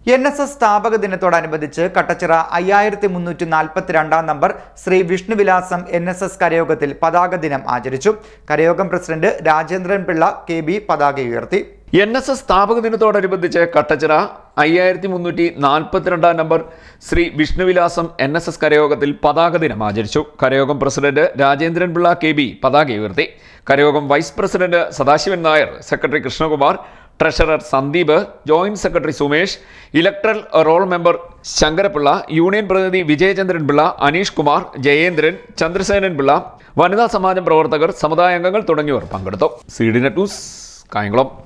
N S S സ്ഥാപക ദിനത്തോടനുബന്ധിച്ച് കട്ടച്ചിറ അയ്യായിരത്തി മുന്നൂറ്റി നാൽപ്പത്തിരണ്ടാം number Sree Vishnuvilasam N S S കരയോഗത്തിൽ പതാക ദിനം ആചരിച്ചു കരയോഗം president Rajendran Pillai K B പതാക ഉയർത്തി എൻ എസ് എസ് സ്ഥാപക ദിനത്തോടനുബന്ധിച്ച് കട്ടച്ചിറ അയ്യായിരത്തി മുന്നൂറ്റി നാൽപ്പത്തിരണ്ടാം number Sree Vishnuvilasam N S S കരയോഗത്തിൽ പതാക ദിനം ആചരിച്ചു കരയോഗം president Rajendran Pillai K B പതാക ഉയർത്തി കരയോഗം vice president Sadasivan Nair secretary Krishnakumar treasurer Sandeep joint secretary Sumesh electoral roll member Sankarapillai union പ്രതിനിധി വിജയചന്ദ്രൻ പിള്ള അനീഷ് കുമാർ ജയേന്ദ്രൻ ചന്ദ്രസേനൻ പിള്ള വനിതാ സമാജം പ്രവർത്തകർ സമുദായ അംഗങ്ങൾ തുടങ്ങിയവർ പങ്കെടുത്തു C D net news Kayamkulam